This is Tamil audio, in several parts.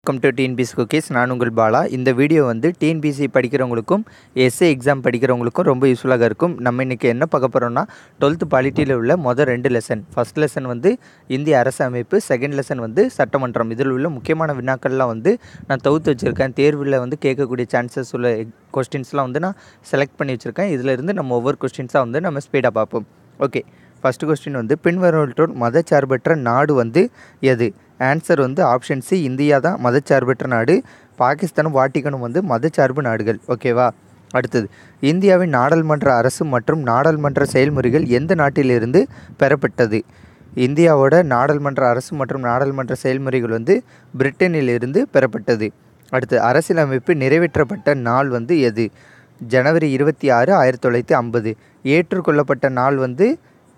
வெல்கம் டு டிஎன்பிசி குக்கீஸ் நான் உங்கள் பாலா இந்த வீடியோ வந்து டிஎன்பிசி படிக்கிறவங்களுக்கும் எஸ்ஏ எக்ஸாம் படிக்கிறவங்களுக்கும் ரொம்ப யூஸ்ஃபுல்லாக இருக்கும் நம்ம இன்றைக்கி என்ன பார்க்க போகிறோம்னா டுவெல்த்து பாலிட்டியில் உள்ள மொதல் ரெண்டு லெசன் ஃபஸ்ட் லெசன் வந்து இந்திய அரசு அமைப்பு செகண்ட் லெசன் வந்து சட்டமன்றம் இதில் உள்ள முக்கியமான வினாக்கள்லாம் வந்து நான் தொகுத்து வச்சுருக்கேன் தேர்வில் வந்து கேட்கக்கூடிய சான்சஸ் உள்ள கொஸ்டின்ஸ்லாம் வந்து நான் செலக்ட் பண்ணி வச்சுருக்கேன் இதில் இருந்து நம்ம ஒவ்வொரு கொஸ்டின்ஸாக வந்து நம்ம ஸ்பீடாக பார்ப்போம் ஓகே ஃபஸ்ட்டு கொஸ்டின் வந்து பின்வருவற்றோர் மதச்சார்பற்ற நாடு வந்து எது ஆன்சர் வந்து ஆப்ஷன் சி இந்தியா தான் மதச்சார்பற்ற நாடு பாகிஸ்தானும் வாட்டிக்கனும் வந்து மதச்சார்பு நாடுகள் ஓகேவா அடுத்தது இந்தியாவின் நாடாளுமன்ற அரசு மற்றும் நாடாளுமன்ற செயல்முறைகள் எந்த நாட்டிலிருந்து பெறப்பட்டது இந்தியாவோட நாடாளுமன்ற அரசு மற்றும் நாடாளுமன்ற செயல்முறைகள் வந்து பிரிட்டனிலிருந்து பெறப்பட்டது அடுத்து அரசியலமைப்பு நிறைவேற்றப்பட்ட நாள் வந்து எது ஜனவரி இருபத்தி ஆறு ஆயிரத்தி தொள்ளாயிரத்தி ஐம்பது ஏற்றுக்கொள்ளப்பட்ட நாள் வந்து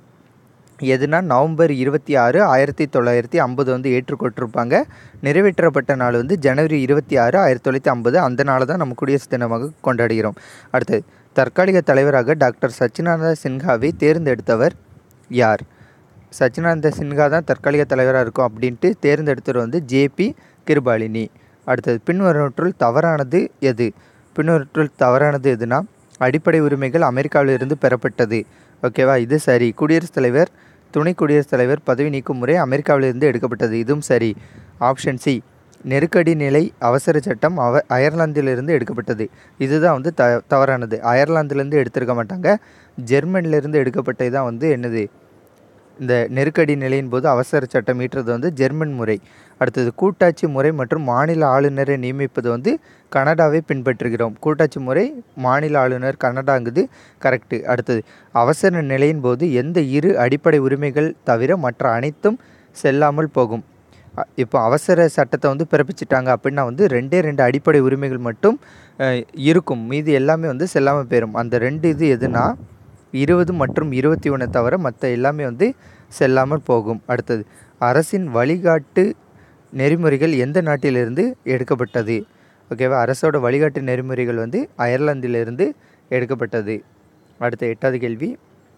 எதுனா நவம்பர் இருபத்தி ஆறு ஆயிரத்தி தொள்ளாயிரத்தி ஐம்பது வந்து ஏற்றுக்கொண்டிருப்பாங்க நிறைவேற்றப்பட்ட நாள் வந்து ஜனவரி இருபத்தி ஆறு ஆயிரத்தி தொள்ளாயிரத்தி ஐம்பது அந்த நாளை தான் நம்ம குடியரசு தினமாக கொண்டாடுகிறோம் அடுத்தது தற்காலிக தலைவராக டாக்டர் சச்சிதானந்த சின்ஹாவை தேர்ந்தெடுத்தவர் யார் சச்சிதானந்த சின்ஹா தான் தற்காலிக தலைவராக இருக்கும் அப்படின்ட்டு தேர்ந்தெடுத்தவர் வந்து ஜேபி கிருபாலினி அடுத்தது பின்வருவற்றுள் தவறானது எது பின்வருவற்றுள் தவறானது எதுனா அடிப்படை உரிமைகள் அமெரிக்காவிலிருந்து பெறப்பட்டது ஓகேவா இது சரி குடியரசுத் தலைவர் துணை குடியரசுத் தலைவர் பதவி நீக்கும் முறை அமெரிக்காவிலிருந்து எடுக்கப்பட்டது இதுவும் சரி ஆப்ஷன் சி நெருக்கடி நிலை அவசர சட்டம் அவ அயர்லாந்திலிருந்து எடுக்கப்பட்டது இதுதான் வந்து த தவறானது அயர்லாந்திலேருந்து எடுத்திருக்க மாட்டாங்க ஜெர்மனிலேருந்து எடுக்கப்பட்டது தான் வந்து என்னது இந்த நெருக்கடி நிலையின் போது அவசர சட்டம் ஈட்டுறது வந்து ஜெர்மன் முறை அடுத்தது கூட்டாட்சி முறை மற்றும் மாநில ஆளுநரை நியமிப்பது வந்து கனடாவை பின்பற்றுகிறோம் கூட்டாட்சி முறை மாநில ஆளுநர் கனடாங்குது கரெக்டு அடுத்தது அவசர நிலையின் போது எந்த இரு அடிப்படை உரிமைகள் தவிர மற்ற அனைத்தும் செல்லாமல் போகும் இப்போ அவசர சட்டத்தை வந்து பிறப்பிச்சிட்டாங்க அப்படின்னா வந்து ரெண்டே ரெண்டு அடிப்படை உரிமைகள் மட்டும் இருக்கும் மீதி எல்லாமே வந்து செல்லாமல் போயிடும் அந்த ரெண்டு இது எதுனா இருபது மற்றும் இருபத்தி ஒன்று தவிர மற்ற எல்லாமே வந்து செல்லாமல் போகும் அடுத்தது அரசின் வழிகாட்டு நெறிமுறைகள் எந்த நாட்டிலிருந்து எடுக்கப்பட்டது ஓகேவா அரசோட வழிகாட்டு நெறிமுறைகள் வந்து அயர்லாந்திலிருந்து எடுக்கப்பட்டது அடுத்த எட்டாவது கேள்வி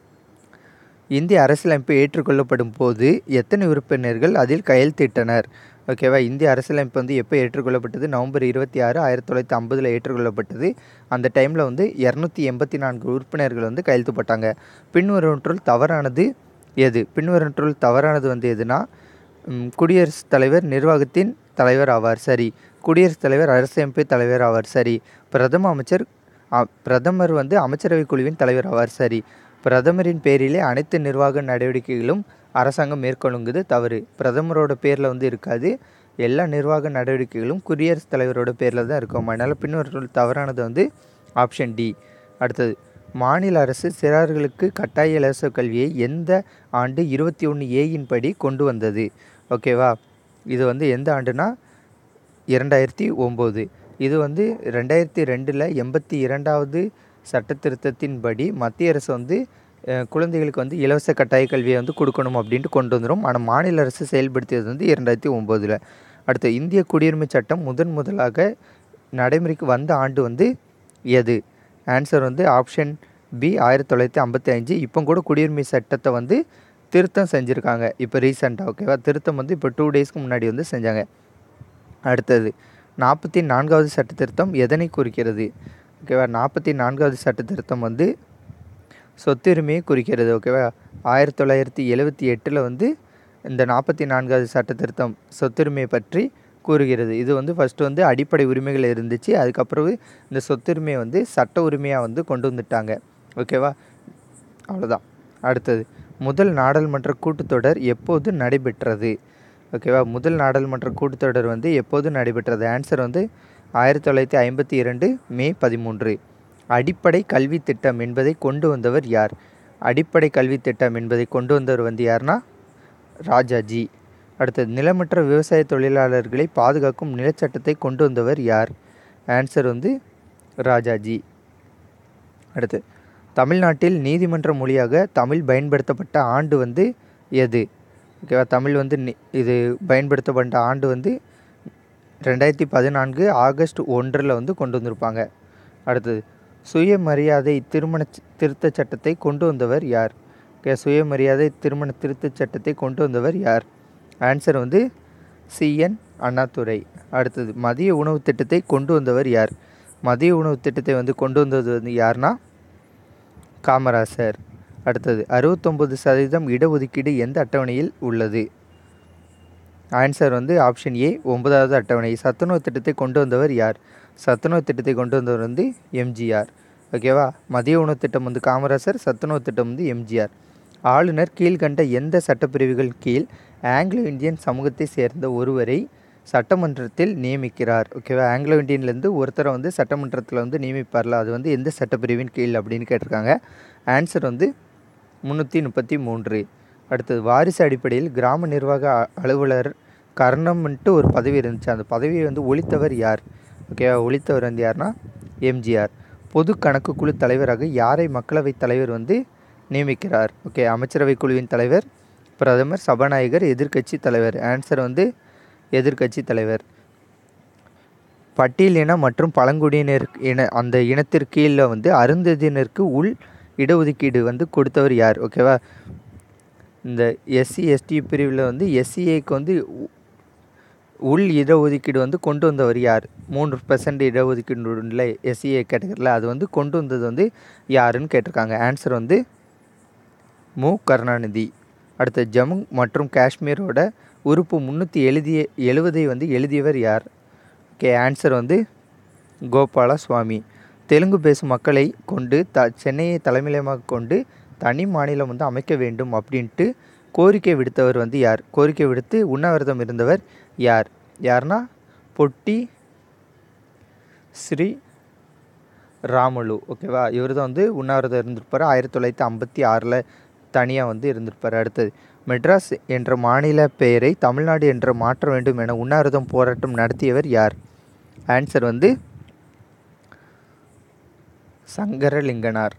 இந்திய அரசியலமைப்பு ஏற்றுக்கொள்ளப்படும் போது எத்தனை உறுப்பினர்கள் அதில் கையெழுத்திட்டனர் ஓகேவா இந்திய அரசியலமைப்பு வந்து எப்போ ஏற்றுக்கொள்ளப்பட்டது நவம்பர் இருபத்தி ஆறு ஆயிரத்தி தொள்ளாயிரத்தி ஐம்பதில் ஏற்றுக்கொள்ளப்பட்டது அந்த டைமில் வந்து இரநூத்தி எண்பத்தி நான்கு உறுப்பினர்கள் வந்து கையெழுத்து போட்டாங்க பின்வருவற்றுள் தவறானது எது பின்வருவற்றுள் தவறானது வந்து எதுனா குடியரசுத் தலைவர் நிர்வாகத்தின் தலைவர் ஆவார் சரி குடியரசுத் தலைவர் அரசமைப்பு தலைவர் ஆவார் சரி பிரதம அமைச்சர் பிரதமர் வந்து அமைச்சரவை குழுவின் தலைவர் ஆவார் சரி பிரதமரின் பேரிலே அனைத்து நிர்வாக நடவடிக்கைகளும் அரசாங்கம் மேற்கொள்ளுங்குது தவறு பிரதமரோட பேரில் வந்து இருக்காது எல்லா நிர்வாக நடவடிக்கைகளும் குடியரசுத் தலைவரோட பேரில் தான் இருக்கும் அதனால் பின்னொரு தவறானது வந்து ஆப்ஷன் டி அடுத்தது மாநில அரசு சிறார்களுக்கு கட்டாய இலவச கல்வியை எந்த ஆண்டு இருபத்தி ஒன்று ஏயின் படி கொண்டு வந்தது ஓகேவா இது வந்து எந்த ஆண்டுனா இரண்டாயிரத்தி ஒம்பது இது வந்து ரெண்டாயிரத்தி ரெண்டில் எண்பத்தி இரண்டாவது சட்ட திருத்தத்தின்படி மத்திய அரசு வந்து குழந்தைகளுக்கு வந்து இலவச கட்டாய கல்வியை வந்து கொடுக்கணும் அப்படின்ட்டு கொண்டு வந்துடும் ஆனால் மாநில அரசு செயல்படுத்தியது வந்து இரண்டாயிரத்தி ஒம்போதில் அடுத்து இந்திய குடியுரிமை சட்டம் முதன் முதலாக நடைமுறைக்கு வந்த ஆண்டு வந்து எது ஆன்சர் வந்து ஆப்ஷன் பி ஆயிரத்தி தொள்ளாயிரத்தி ஐம்பத்தி அஞ்சு இப்போ கூட குடியுரிமை சட்டத்தை வந்து திருத்தம் செஞ்சுருக்காங்க இப்போ ரீசெண்டாக ஓகேவா திருத்தம் வந்து இப்போ டூ டேஸ்க்கு முன்னாடி வந்து செஞ்சாங்க அடுத்தது நாற்பத்தி நான்காவது சட்ட திருத்தம் எதனை குறிக்கிறது ஓகேவா நாற்பத்தி நான்காவது சட்ட திருத்தம் வந்து சொத்துரிமையை குறிக்கிறது ஓகேவா ஆயிரத்தி தொள்ளாயிரத்தி எழுபத்தி எட்டில் வந்து இந்த நாற்பத்தி நான்காவது சட்ட திருத்தம் சொத்துரிமையை பற்றி கூறுகிறது இது வந்து ஃபஸ்ட்டு வந்து அடிப்படை உரிமைகள் இருந்துச்சு அதுக்கப்புறம் இந்த சொத்துரிமையை வந்து சட்ட உரிமையாக வந்து கொண்டு வந்துட்டாங்க ஓகேவா அவ்வளோதான் அடுத்தது முதல் நாடாளுமன்ற கூட்டத்தொடர் எப்போது நடைபெற்றது ஓகேவா முதல் நாடாளுமன்ற கூட்டத்தொடர் வந்து எப்போது நடைபெற்றது ஆன்சர் வந்து ஆயிரத்தி தொள்ளாயிரத்தி ஐம்பத்தி இரண்டு மே பதிமூன்று அடிப்படை கல்வி திட்டம் என்பதை கொண்டு வந்தவர் யார் அடிப்படை கல்வி திட்டம் என்பதை கொண்டு வந்தவர் வந்து யார்னா ராஜாஜி அடுத்தது நிலமற்ற விவசாய தொழிலாளர்களை பாதுகாக்கும் நிலச்சட்டத்தை கொண்டு வந்தவர் யார் ஆன்சர் வந்து ராஜாஜி அடுத்து தமிழ்நாட்டில் நீதிமன்ற மொழியாக தமிழ் பயன்படுத்தப்பட்ட ஆண்டு வந்து எது ஓகேவா தமிழ் வந்து இது பயன்படுத்தப்பட்ட ஆண்டு வந்து ரெண்டாயிரத்தி பதினான்கு ஆகஸ்ட் ஒன்றில் வந்து கொண்டு வந்திருப்பாங்க அடுத்தது சுயமரியாதை திருமண திருத்த சட்டத்தை கொண்டு வந்தவர் யார் ஓகே சுயமரியாதை திருமண திருத்த சட்டத்தை கொண்டு வந்தவர் யார் ஆன்சர் வந்து சிஎன் அண்ணாதுரை அடுத்தது மதிய உணவு திட்டத்தை கொண்டு வந்தவர் யார் மதிய உணவு திட்டத்தை வந்து கொண்டு வந்தது வந்து யாருன்னா காமராசர் அடுத்தது அறுபத்தொம்பது சதவீதம் இடஒதுக்கீடு எந்த அட்டவணையில் உள்ளது ஆன்சர் வந்து ஆப்ஷன் ஏ ஒன்பதாவது அட்டவணை சத்துணவு திட்டத்தை கொண்டு வந்தவர் யார் சத்துணவு திட்டத்தை கொண்டு வந்தவர் வந்து எம்ஜிஆர் ஓகேவா மதிய உணவு திட்டம் வந்து காமராசர் சத்துணவு திட்டம் வந்து எம்ஜிஆர் ஆளுநர் கீழ்கண்ட எந்த சட்டப்பிரிவுகள் கீழ் ஆங்கிலோ இந்தியன் சமூகத்தை சேர்ந்த ஒருவரை சட்டமன்றத்தில் நியமிக்கிறார் ஓகேவா ஆங்கிலோ இந்தியன்லேருந்து ஒருத்தரை வந்து சட்டமன்றத்தில் வந்து நியமிப்பார்ல அது வந்து எந்த சட்டப்பிரிவின் கீழ் அப்படின்னு கேட்டிருக்காங்க ஆன்சர் வந்து முந்நூற்றி முப்பத்தி மூன்று அடுத்தது வாரிசு அடிப்படையில் கிராம நிர்வாக அ- அலுவலர் கர்ணம்ன்ட்டு ஒரு பதவி இருந்துச்சு அந்த பதவியை வந்து ஒழித்தவர் யார் ஓகேவா ஒழித்தவர் வந்து யாருன்னா எம்ஜிஆர் பொது கணக்கு குழு தலைவராக யாரை மக்களவைத் தலைவர் வந்து நியமிக்கிறார் ஓகே அமைச்சரவை குழுவின் தலைவர் பிரதமர் சபாநாயகர் எதிர்க்கட்சி தலைவர் ஆன்சர் வந்து எதிர்க்கட்சி தலைவர் பட்டியலின மற்றும் பழங்குடியினர் இன அந்த இனத்திற்கு கீழே வந்து அருந்ததியினருக்கு உள் இடஒதுக்கீடு வந்து கொடுத்தவர் யார் ஓகேவா இந்த எஸ்சி எஸ்டி பிரிவில் வந்து எஸ்சிஏக்கு வந்து உ- உள் இடஒதுக்கீடு வந்து கொண்டு வந்தவர் யார் மூன்று பெர்சன்ட் இடஒதுக்கீடு உள்ள எஸ்சிஏ கேட்டகரியில் அது வந்து கொண்டு வந்தது வந்து யாருன்னு கேட்டிருக்காங்க ஆன்சர் வந்து மு கருணாநிதி அடுத்து ஜம்மு மற்றும் காஷ்மீரோட உறுப்பு முந்நூற்றி எழுதிய எழுவதை வந்து எழுதியவர் யார் ஓகே ஆன்சர் வந்து கோபால சுவாமி தெலுங்கு பேசும் மக்களை கொண்டு த சென்னையை தலைமையிடமாக கொண்டு தனி மாநிலம் வந்து அமைக்க வேண்டும் அப்படின்ட்டு கோரிக்கை விடுத்தவர் வந்து யார் கோரிக்கை விடுத்து உண்ணாவிரதம் இருந்தவர் யார் யார்னா பொட்டி ஸ்ரீ ராமுலு ஓகேவா இவர் தான் வந்து உண்ணாவிரதம் இருந்திருப்பார் ஆயிரத்தி தொள்ளாயிரத்தி ஐம்பத்தி ஆறில் தனியாக வந்து இருந்திருப்பார் அடுத்தது மெட்ராஸ் என்ற மாநில பெயரை தமிழ்நாடு என்று மாற்ற வேண்டும் என உண்ணாவிரதம் போராட்டம் நடத்தியவர் யார் ஆன்சர் வந்து சங்கரலிங்கனார்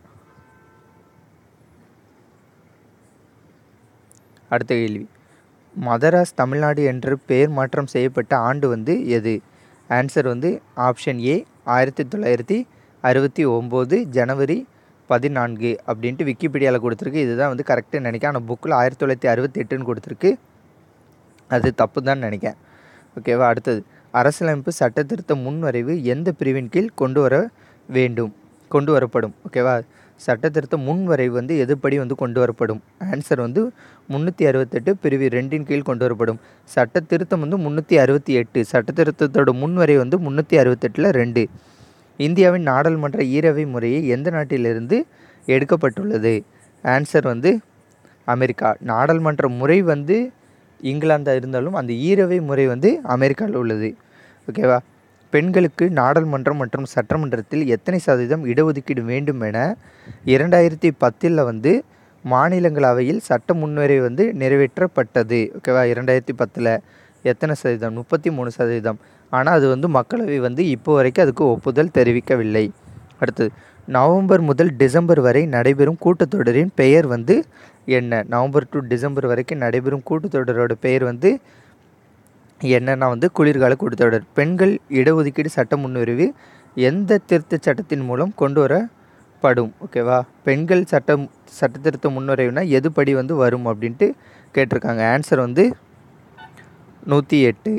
அடுத்த கேள்வி மதராஸ் தமிழ்நாடு என்று பெயர் மாற்றம் செய்யப்பட்ட ஆண்டு வந்து எது ஆன்சர் வந்து ஆப்ஷன் ஏ ஆயிரத்தி தொள்ளாயிரத்தி அறுபத்தி ஒம்பது ஜனவரி பதினான்கு அப்படின்ட்டு விக்கிபீடியாவில் கொடுத்துருக்கு இதுதான் வந்து கரெக்டுன்னு நினைக்கிறேன் ஆனால் புக்கில் ஆயிரத்தி தொள்ளாயிரத்தி அறுபத்தி எட்டுன்னு கொடுத்துருக்கு அது தப்பு தான் நினைக்கிறேன் ஓகேவா அடுத்தது அரசியலமைப்பு சட்ட திருத்த முன்வரைவு எந்த பிரிவின் கீழ் கொண்டு வர வேண்டும் கொண்டு வரப்படும் ஓகேவா சட்ட திருத்த முன்வரைவு வந்து எதுபடி வந்து கொண்டு வரப்படும் ஆன்சர் வந்து முந்நூற்றி அறுபத்தெட்டு பிரிவு ரெண்டின் கீழ் கொண்டு வரப்படும் சட்ட திருத்தம் வந்து முந்நூற்றி அறுபத்தி எட்டு சட்ட திருத்தத்தோட முன்வரை வந்து முந்நூற்றி அறுபத்தெட்டில் ரெண்டு இந்தியாவின் நாடாளுமன்ற ஈரவை முறையை எந்த நாட்டிலிருந்து எடுக்கப்பட்டுள்ளது ஆன்சர் வந்து அமெரிக்கா நாடாளுமன்ற முறை வந்து இங்கிலாந்தாக இருந்தாலும் அந்த ஈரவை முறை வந்து அமெரிக்காவில் உள்ளது ஓகேவா பெண்களுக்கு நாடாளுமன்றம் மற்றும் சட்டமன்றத்தில் எத்தனை சதவீதம் இடஒதுக்கீடு வேண்டும் என இரண்டாயிரத்தி பத்தில் வந்து மாநிலங்களவையில் சட்ட முன்வரை வந்து நிறைவேற்றப்பட்டது ஓகேவா இரண்டாயிரத்தி பத்தில் எத்தனை சதவீதம் முப்பத்தி மூணு சதவீதம் ஆனால் அது வந்து மக்களவை வந்து இப்போ வரைக்கும் அதுக்கு ஒப்புதல் தெரிவிக்கவில்லை அடுத்தது நவம்பர் முதல் டிசம்பர் வரை நடைபெறும் கூட்டத்தொடரின் பெயர் வந்து என்ன நவம்பர் டு டிசம்பர் வரைக்கும் நடைபெறும் கூட்டத்தொடரோட பெயர் வந்து என்னன்னா வந்து குளிர்கால கூட்டத்தொடர் பெண்கள் இடஒதுக்கீடு சட்ட முன்வரைவு எந்த திருத்த சட்டத்தின் மூலம் கொண்டு வரப்படும் ஓகேவா பெண்கள் சட்டம் சட்ட திருத்த முன்வரைவுனா எதுபடி வந்து வரும் அப்படின்ட்டு கேட்டிருக்காங்க ஆன்சர் வந்து நூற்றி எட்டு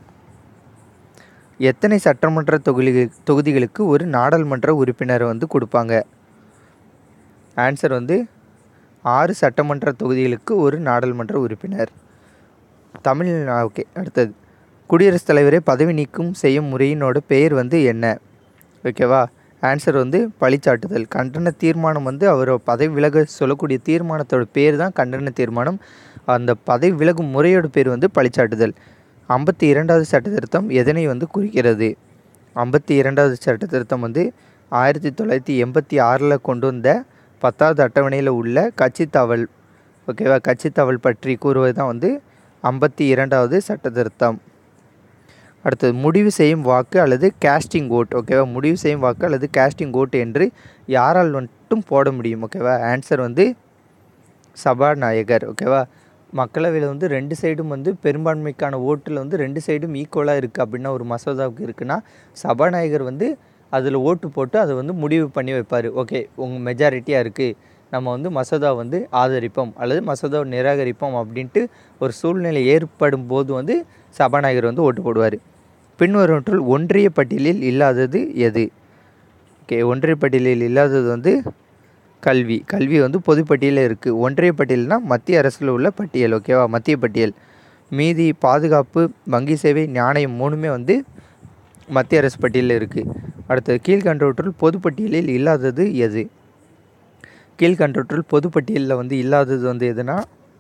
எத்தனை சட்டமன்ற தொகுதி தொகுதிகளுக்கு ஒரு நாடாளுமன்ற உறுப்பினரை வந்து கொடுப்பாங்க ஆன்சர் வந்து ஆறு சட்டமன்ற தொகுதிகளுக்கு ஒரு நாடாளுமன்ற உறுப்பினர் தமிழ் ஓகே அடுத்தது குடியரசுத் தலைவரை பதவி நீக்கம் செய்யும் முறையினோட பெயர் வந்து என்ன ஓகேவா ஆன்சர் வந்து பழிச்சாட்டுதல் கண்டன தீர்மானம் வந்து அவர் பதவி விலக சொல்லக்கூடிய தீர்மானத்தோட பேர் தான் கண்டன தீர்மானம் அந்த பதவி விலகும் முறையோட பேர் வந்து பழிச்சாட்டுதல் ஐம்பத்தி இரண்டாவது சட்ட திருத்தம் எதனை வந்து குறிக்கிறது ஐம்பத்தி இரண்டாவது சட்ட திருத்தம் வந்து ஆயிரத்தி தொள்ளாயிரத்தி எண்பத்தி ஆறில் கொண்டு வந்த பத்தாவது அட்டவணையில் உள்ள கட்சி தவல் ஓகேவா கட்சி தவல் பற்றி கூறுவது தான் வந்து ஐம்பத்தி இரண்டாவது சட்ட திருத்தம் அடுத்தது முடிவு செய்யும் வாக்கு அல்லது கேஸ்டிங் ஓட் ஓகேவா முடிவு செய்யும் வாக்கு அல்லது கேஸ்டிங் ஓட் என்று யாரால் மட்டும் போட முடியும் ஓகேவா ஆன்சர் வந்து சபாநாயகர் ஓகேவா மக்களவையில் வந்து ரெண்டு சைடும் வந்து பெரும்பான்மைக்கான ஓட்டில் வந்து ரெண்டு சைடும் ஈக்குவலாக இருக்குது அப்படின்னா ஒரு மசோதாவுக்கு இருக்குன்னா சபாநாயகர் வந்து அதில் ஓட்டு போட்டு அதை வந்து முடிவு பண்ணி வைப்பார் ஓகே உங்கள் மெஜாரிட்டியாக இருக்குது நம்ம வந்து மசோதா வந்து ஆதரிப்போம் அல்லது மசோதாவை நிராகரிப்போம் அப்படின்ட்டு ஒரு சூழ்நிலை ஏற்படும் போது வந்து சபாநாயகர் வந்து ஓட்டு போடுவார் பின்வருவற்றுள் ஒன்றிய பட்டியலில் இல்லாதது எது ஓகே ஒன்றிய பட்டியலில் இல்லாதது வந்து கல்வி கல்வி வந்து பொதுப்பட்டியலில் இருக்குது ஒன்றிய பட்டியல்னால் மத்திய அரசில் உள்ள பட்டியல் ஓகேவா மத்திய பட்டியல் மீதி பாதுகாப்பு வங்கி சேவை நாணயம் மூணுமே வந்து மத்திய அரசு பட்டியலில் இருக்குது அடுத்தது கீழ்கண்டவற்றுள் பொதுப்பட்டியலில் இல்லாதது எது கீழ்கண்டவற்றுள் பொதுப்பட்டியலில் வந்து இல்லாதது வந்து எதுனா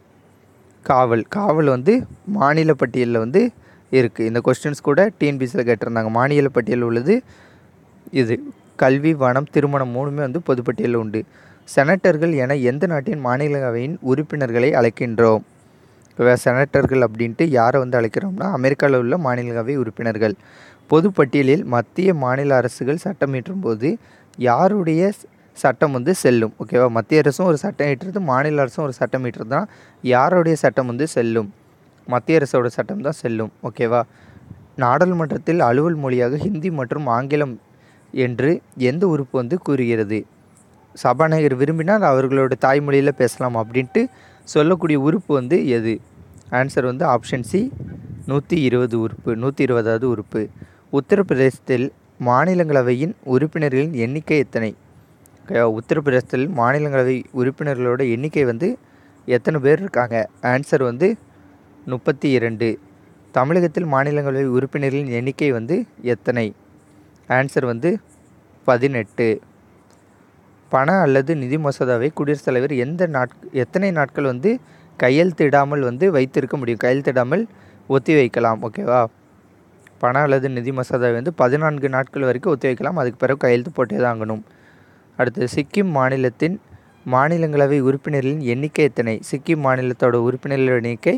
காவல் காவல் வந்து மாநில பட்டியலில் வந்து இருக்குது இந்த கொஸ்டின்ஸ் கூட டிஎன்பிசியில் கேட்டிருந்தாங்க மாநில பட்டியலில் உள்ளது இது கல்வி வனம் திருமணம் மூணுமே வந்து பொதுப்பட்டியலில் உண்டு செனட்டர்கள் என எந்த நாட்டின் மாநிலங்களவையின் உறுப்பினர்களை அழைக்கின்றோம் செனட்டர்கள் அப்படின்ட்டு யாரை வந்து அழைக்கிறோம்னா அமெரிக்காவில் உள்ள மாநிலங்களவை உறுப்பினர்கள் பொதுப்பட்டியலில் மத்திய மாநில அரசுகள் சட்டம் இயற்றும் போது யாருடைய சட்டம் வந்து செல்லும் ஓகேவா மத்திய அரசும் ஒரு சட்டம் இட்டுறது மாநில அரசும் ஒரு சட்டம் இட்டுறது தான் யாருடைய சட்டம் வந்து செல்லும் மத்திய அரசோட சட்டம் தான் செல்லும் ஓகேவா நாடாளுமன்றத்தில் அலுவல் மொழியாக ஹிந்தி மற்றும் ஆங்கிலம் என்று எந்த உறுப்பு வந்து கூறுகிறது சபாநாயகர் விரும்பினால் அவர்களோட தாய்மொழியில் பேசலாம் அப்படின்ட்டு சொல்லக்கூடிய உறுப்பு வந்து எது ஆன்சர் வந்து ஆப்ஷன் சி நூற்றி இருபது உறுப்பு நூற்றி இருபதாவது உறுப்பு உத்தரப்பிரதேசத்தில் மாநிலங்களவையின் உறுப்பினர்களின் எண்ணிக்கை எத்தனை உத்தரப்பிரதேசத்தில் மாநிலங்களவை உறுப்பினர்களோட எண்ணிக்கை வந்து எத்தனை பேர் இருக்காங்க ஆன்சர் வந்து முப்பத்தி இரண்டு தமிழகத்தில் மாநிலங்களவை உறுப்பினர்களின் எண்ணிக்கை வந்து எத்தனை ஆன்சர் வந்து பதினெட்டு பண அல்லது நிதி மசோதாவை குடியரசுத் தலைவர் எந்த நாட் எத்தனை நாட்கள் வந்து கையெழுத்திடாமல் வந்து வைத்திருக்க முடியும் கையெழுத்திடாமல் ஒத்தி வைக்கலாம் ஓகேவா பண அல்லது நிதி மசோதாவை வந்து பதினான்கு நாட்கள் வரைக்கும் ஒத்தி வைக்கலாம் அதுக்கு பிறகு கையெழுத்து போட்டே தான் ஆகணும் அடுத்து சிக்கிம் மாநிலத்தின் மாநிலங்களவை உறுப்பினர்களின் எண்ணிக்கை எத்தனை சிக்கிம் மாநிலத்தோட உறுப்பினர்கள் எண்ணிக்கை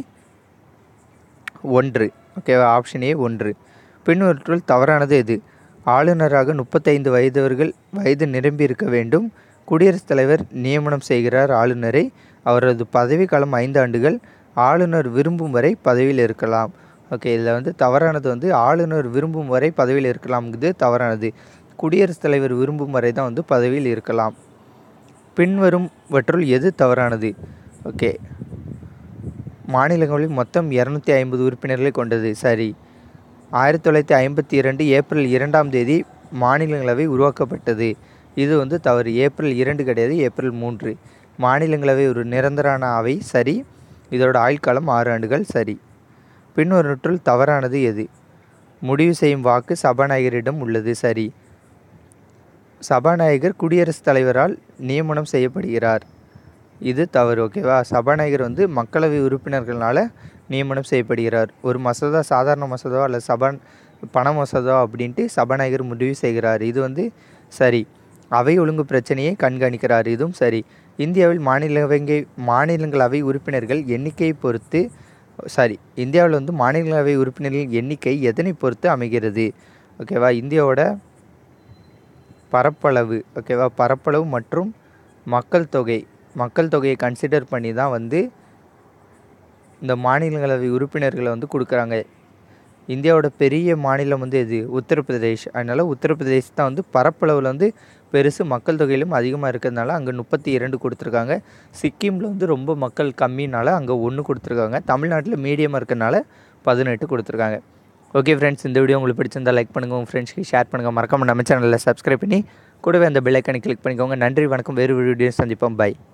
ஒன்று ஓகேவா ஆப்ஷன் ஏ ஒன்று பின்வற்றுள் தவறானது எது ஆளுநராக முப்பத்தைந்து வயதவர்கள் வயது நிரம்பி இருக்க வேண்டும் குடியரசுத் தலைவர் நியமனம் செய்கிறார் ஆளுநரை அவரது பதவி காலம் ஐந்து ஆண்டுகள் ஆளுநர் விரும்பும் வரை பதவியில் இருக்கலாம் ஓகே இதில் வந்து தவறானது வந்து ஆளுநர் விரும்பும் வரை பதவியில் இருக்கலாம்ங்கிறது தவறானது குடியரசுத் தலைவர் விரும்பும் வரை தான் வந்து பதவியில் இருக்கலாம் பின்வரும்வற்றுள் எது தவறானது ஓகே மாநிலங்களில் மொத்தம் இரநூத்தி ஐம்பது உறுப்பினர்களை கொண்டது சரி ஆயிரத்தி தொள்ளாயிரத்தி ஐம்பத்தி இரண்டு ஏப்ரல் இரண்டாம் தேதி மாநிலங்களவை உருவாக்கப்பட்டது இது வந்து தவறு ஏப்ரல் இரண்டு கிடையாது ஏப்ரல் மூன்று மாநிலங்களவை ஒரு நிரந்தரான அவை சரி இதோட ஆயுட்காலம் ஆறு ஆண்டுகள் சரி பின்வருவற்றுள் தவறானது எது முடிவு செய்யும் வாக்கு சபாநாயகரிடம் உள்ளது சரி சபாநாயகர் குடியரசுத் தலைவரால் நியமனம் செய்யப்படுகிறார் இது தவறு ஓகேவா சபாநாயகர் வந்து மக்களவை உறுப்பினர்களால் நியமனம் செய்யப்படுகிறார் ஒரு மசோதா சாதாரண மசோதா அல்லது சபான் பண மசோதா அப்படின்ட்டு சபாநாயகர் முடிவு செய்கிறார் இது வந்து சரி அவை ஒழுங்கு பிரச்சனையை கண்காணிக்கிறார் இதுவும் சரி இந்தியாவில் மாநிலவை மாநிலங்களவை உறுப்பினர்கள் எண்ணிக்கையை பொறுத்து சாரி இந்தியாவில் வந்து மாநிலங்களவை உறுப்பினர்களின் எண்ணிக்கை எதனை பொறுத்து அமைகிறது ஓகேவா இந்தியாவோட பரப்பளவு ஓகேவா பரப்பளவு மற்றும் மக்கள் தொகை மக்கள் தொகையை கன்சிடர் பண்ணி தான் வந்து இந்த மாநிலங்களவை உறுப்பினர்களை வந்து கொடுக்குறாங்க இந்தியாவோட பெரிய மாநிலம் வந்து எது உத்தரப்பிரதேஷ் அதனால் உத்தரப்பிரதேஷ் தான் வந்து பரப்பளவில் வந்து பெருசு மக்கள் தொகையிலும் அதிகமாக இருக்கிறதுனால அங்கே முப்பத்தி இரண்டு கொடுத்துருக்காங்க சிக்கிமில் வந்து ரொம்ப மக்கள் கம்மினால அங்கே ஒன்று கொடுத்துருக்காங்க தமிழ்நாட்டில் மீடியமாக இருக்கிறனால பதினெட்டு கொடுத்துருக்காங்க ஓகே ஃப்ரெண்ட்ஸ் இந்த வீடியோ உங்களுக்கு பிடிச்சிருந்தால் லைக் பண்ணுங்கள் உங்கள் ஃப்ரெண்ட்ஸ்க்கு ஷேர் பண்ணுங்கள் மறக்காம நம்ம சேனலில் சப்ஸ்கிரைப் பண்ணி கூடவே அந்த பெல் ஐக்கனை கிளிக் பண்ணிக்கோங்க நன்றி வணக்கம் வேறு வீடியோ சந்திப்போம் பை